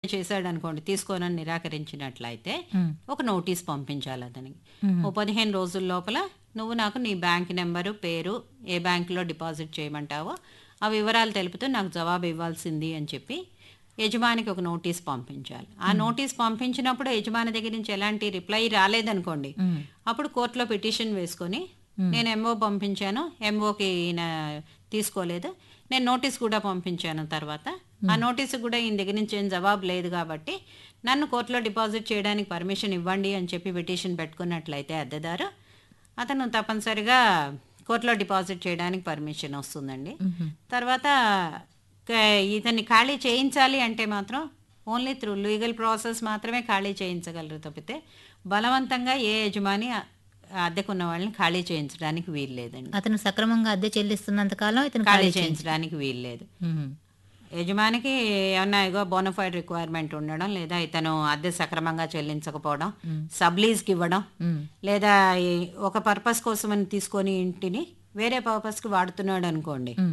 చేశాడు అనుకోండి తీసుకోనని నిరాకరించినట్లయితే ఒక నోటీస్ పంపించాలి అతనికి ఓ పదిహేను రోజుల లోపల నువ్వు నాకు నీ బ్యాంక్ నెంబరు పేరు ఏ బ్యాంకులో డిపాజిట్ చేయమంటావో ఆ వివరాలు తెలుపుతూ నాకు జవాబు ఇవ్వాల్సింది అని చెప్పి యజమానికి ఒక నోటీస్ పంపించాలి ఆ నోటీస్ పంపించినప్పుడు యజమాని దగ్గర నుంచి ఎలాంటి రిప్లై రాలేదనుకోండి అప్పుడు కోర్టులో పిటిషన్ వేసుకొని నేను ఎంఓ పంపించాను ఎంఓకి ఈయన తీసుకోలేదు నేను నోటీస్ కూడా పంపించాను తర్వాత ఆ నోటీస్ కూడా ఈయన దగ్గర నుంచి ఏం జవాబు లేదు కాబట్టి నన్ను కోర్టులో డిపాజిట్ చేయడానికి పర్మిషన్ ఇవ్వండి అని చెప్పి పిటిషన్ పెట్టుకున్నట్లయితే అద్దెదారు అతను తప్పనిసరిగా కోర్టులో డిపాజిట్ చేయడానికి పర్మిషన్ వస్తుందండి తర్వాత క- ఇతన్ని ఖాళీ చేయించాలి అంటే మాత్రం ఓన్లీ త్రూ లీగల్ ప్రాసెస్ మాత్రమే ఖాళీ చేయించగలరు తప్పితే బలవంతంగా ఏ యజమాని ఆ- అద్దెకున్న వాళ్ళని ఖాళీ చేయించడానికి వీలు లేదండి అతను సక్రమంగా అద్దె చెల్లిస్తున్నంత కాలం ఇతను ఖాళీ చేయించడానికి వీలు లేదు మ్మ్. యజమానికి ఏమన్నా ఇగో బోనఫైడ్ రిక్వైర్మెంట్ ఉండడం లేదా ఇతను అద్దె సక్రమంగా చెల్లించకపోవడం సబ్లీజ్కి ఇవ్వడం మ్మ్. లేదా ఈ- ఒక పర్పస్ కోసమని తీసుకొని ఇంటిని వేరే పర్పస్కి వాడుతున్నాడు అనుకోండి మ్మ్.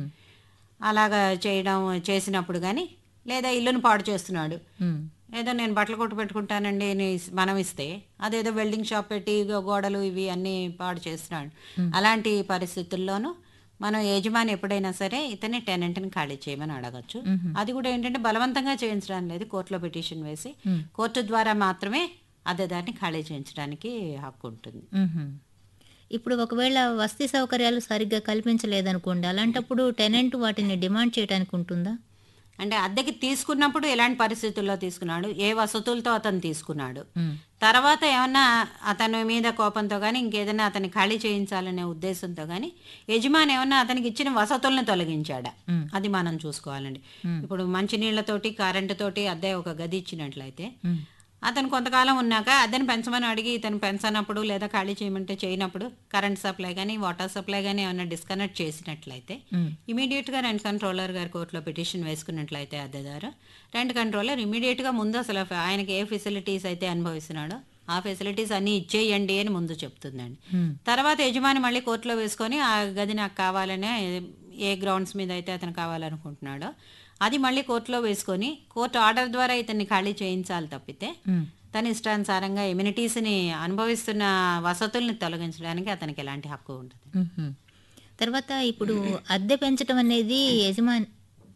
అలాగా చేయడం చేసినప్పుడు కానీ లేదా ఇల్లును పాడు చేస్తున్నాడు మ్మ్. ఏదో నేను బట్టలు కొట్టు పెట్టుకుంటానండి అని ఇస్- మనం ఇస్తే అదేదో వెల్డింగ్ షాప్ పెట్టి ఇగో గోడలు ఇవి అన్నీ పాడు చేస్తున్నాడు అలాంటి పరిస్థితుల్లోనూ మనం యజమాని ఎప్పుడైనా సరే ఇతని టెనెంట్ని ఖాళీ చేయమని అడగచ్చు అది కూడా ఏంటంటే బలవంతంగా చేయించడం లేదు కోర్టులో పిటిషన్ వేసి కోర్టు ద్వారా మాత్రమే అద్దెదారిని ఖాళీ చేయించడానికి హక్కు ఉంటుంది మ్మ్. ఇప్పుడు ఒకవేళ వసతి సౌకర్యాలు సరిగ్గా కల్పించలేదనుకోండి అలాంటప్పుడు టెనెంట్ వాటిని డిమాండ్ చేయడానికి ఉంటుందా అంటే అద్దెకి తీసుకున్నప్పుడు ఎలాంటి పరిస్థితుల్లో తీసుకున్నాడు ఏ వసతులతో అతను తీసుకున్నాడు మ్మ్. తర్వాత ఏమన్నా అతని మీద కోపంతో కానీ ఇంకేదైనా అతన్ని ఖాళీ చేయించాలనే ఉద్దేశంతో కానీ యజమాని ఏమన్నా అతనికి ఇచ్చిన వసతులను తొలగించాడా అది మనం చూసుకోవాలండి ఇప్పుడు మంచినీళ్ళతోటి కరెంటుతోటి అద్దె ఒక గది ఇచ్చినట్లయితే అతను కొంతకాలం ఉన్నాక అద్దెని పెంచమని అడిగి ఇతను పెంచనప్పుడు లేదా ఖాళీ చేయమంటే చేయనప్పుడు కరెంట్ సప్లై కానీ వాటర్ సప్లై కానీ ఏమైనా డిస్కనెక్ట్ చేసినట్లయితే ఇమీడియట్గా రెంట్ కంట్రోలర్ గారి కోర్టులో పిటిషన్ వేసుకున్నట్లయితే అద్దెదారు రెంట్ కంట్రోలర్ ఇమీడియట్గా ముందు అసలు ఆయనకి ఏ ఫెసిలిటీస్ అయితే అనుభవిస్తున్నాడో ఆ ఫెసిలిటీస్ అన్నీ ఇచ్చేయండి అని ముందు చెప్తుందండి తర్వాత యజమాని మళ్ళీ కోర్టులో వేసుకొని ఆ గది నాకు కావాలనే ఏ గ్రౌండ్స్ మీద అయితే అతను కావాలనుకుంటున్నాడో అది మళ్ళీ కోర్టులో వేసుకొని కోర్టు ఆర్డర్ ద్వారా ఇతన్ని ఖాళీ చేయించాలి తప్పితే తన ఇష్టానుసారంగా ఎమ్యూనిటీస్ని అనుభవిస్తున్న వసతుల్ని తొలగించడానికి అతనికి ఎలాంటి హక్కు ఉంటుంది మ్మ్. తర్వాత ఇప్పుడు అద్దె పెంచడం అనేది యజమాని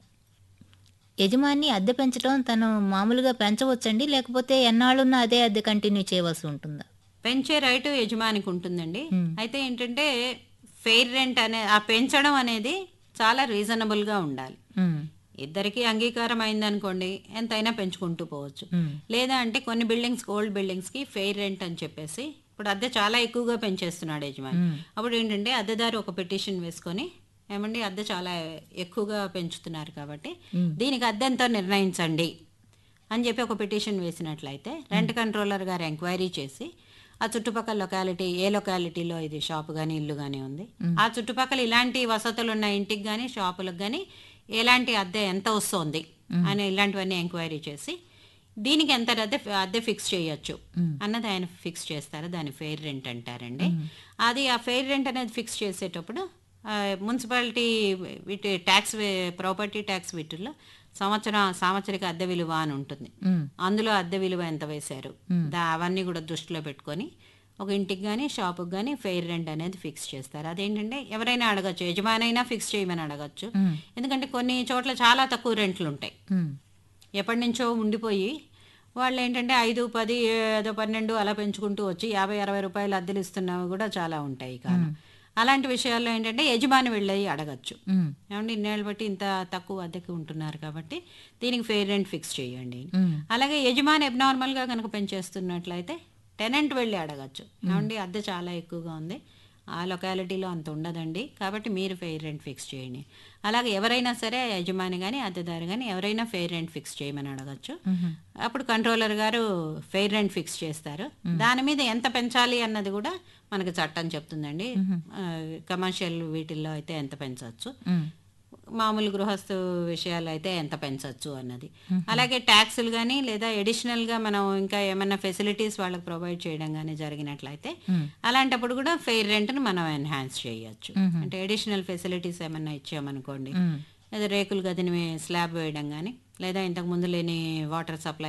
యజమాని అద్దె పెంచడం తను మామూలుగా పెంచవచ్చండి లేకపోతే ఎన్నాళ్ళున్నా అదే అద్దె కంటిన్యూ చేయవలసి ఉంటుందా పెంచే రైటు యజమానికి ఉంటుందండి అయితే ఏంటంటే ఫెయిర్ రెంట్ అనే ఆ పెంచడం అనేది చాలా రీజనబుల్గా ఉండాలి మ్మ్. ఇద్దరికి అంగీకారం అయిందనుకోండి ఎంతైనా పెంచుకుంటూ పోవచ్చు మ్మ్. లేదా అంటే కొన్ని బిల్డింగ్స్ ఓల్డ్ బిల్డింగ్స్కి ఫెయిర్ రెంట్ అని చెప్పేసి ఇప్పుడు అద్దె చాలా ఎక్కువగా పెంచేస్తున్నాడు యజమాని అప్పుడు ఏంటంటే అద్దెదారు ఒక పిటిషన్ వేసుకొని ఏమండి అద్దె చాలా ఎక్కువగా పెంచుతున్నారు కాబట్టి దీనికి అద్దె ఎంతో నిర్ణయించండి అని చెప్పి ఒక పిటిషన్ వేసినట్లయితే రెంట్ కంట్రోలర్ గారు ఎంక్వైరీ చేసి ఆ చుట్టుపక్కల లొకాలిటీ ఏ లొకాలిటీలో ఇది షాప్ కానీ ఇల్లు కానీ ఉంది ఆ చుట్టుపక్కల ఇలాంటి వసతులు ఉన్న ఇంటికి కానీ షాపులకు కానీ ఎలాంటి అద్దె ఎంత వస్తుంది అని ఇలాంటివన్నీ ఎంక్వైరీ చేసి దీనికి ఎంత అద్దె అద్దె ఫిక్స్ చేయొచ్చు అన్నది ఆయన ఫిక్స్ చేస్తారు దాని ఫెయిర్ రెంట్ అంటారండి అది ఆ ఫెయిర్ రెంట్ అనేది ఫిక్స్ చేసేటప్పుడు ఆ, మున్సిపాలిటీ వీటి ట్యాక్స్ ప్రాపర్టీ ట్యాక్స్ వీటిల్లో సంవత్సరం సంవత్సరిక అద్దె విలువ అని ఉంటుంది మ్మ్. అందులో అద్దె విలువ ఎంత వేశారు దా అవన్నీ కూడా దృష్టిలో పెట్టుకొని ఒక ఇంటికి కానీ షాపుకి కానీ ఫెయిర్ రెంట్ అనేది ఫిక్స్ చేస్తారు అదేంటంటే ఎవరైనా అడగచ్చు యజమానైనా ఫిక్స్ చేయమని అడగచ్చు ఎందుకంటే కొన్ని చోట్ల చాలా తక్కువ రెంట్లు ఉంటాయి మ్మ్. ఎప్పటి నుంచో ఉండిపోయి వాళ్ళు ఏంటంటే ఐదు పది ఏదో పన్నెండు అలా పెంచుకుంటూ వచ్చి యాభై అరవై రూపాయలు అద్దెలు ఇస్తున్నవి కూడా చాలా ఉంటాయి కాదు అలాంటి విషయాల్లో ఏంటంటే యజమాని వెళ్ళి అడగచ్చు మ్మ్. ఏమంటే ఇన్నేళ్ళు బట్టి ఇంత తక్కువ అద్దెకి ఉంటున్నారు కాబట్టి దీనికి ఫెయిర్ రెంట్ ఫిక్స్ చేయండి మ్మ్. అలాగే యజమాని అబ్నార్మల్గా కనుక పెంచేస్తున్నట్లయితే టెనెంట్ వెళ్ళి అడగచ్చు ఏమండి అద్దె చాలా ఎక్కువగా ఉంది ఆ లొకాలిటీలో అంత ఉండదండి కాబట్టి మీరు ఫెయిర్ రెంట్ ఫిక్స్ చేయండి అలాగే ఎవరైనా సరే యజమాని కానీ అద్దెదారు కానీ ఎవరైనా ఫెయిర్ రెంట్ ఫిక్స్ చేయమని అడగచ్చు అప్పుడు కంట్రోలర్ గారు ఫెయిర్ రెంట్ ఫిక్స్ చేస్తారు దాని మీద ఎంత పెంచాలి అన్నది కూడా మనకి చట్టం చెప్తుందండి కమర్షియల్ వీటిల్లో అయితే ఎంత పెంచవచ్చు మ్మ్. మామూలు గృహస్థు విషయాలు అయితే ఎంత పెంచవచ్చు అన్నది అలాగే ట్యాక్సులు కానీ లేదా additional గా మనం ఇంకా ఏమైనా ఫెసిలిటీస్ వాళ్ళకి ప్రొవైడ్ చేయడం కానీ జరిగినట్లయితే అలాంటప్పుడు కూడా ఫెయిర్ రెంట్ని మనం ఎన్హాన్స్ చేయొచ్చు అంటే అడిషనల్ ఫెసిలిటీస్ ఏమైనా ఇచ్చామనుకోండి లేదా రేకులు గదిని స్లాబ్ వేయడం కానీ లేదా ఇంతకు ముందు లేని వాటర్ సప్లై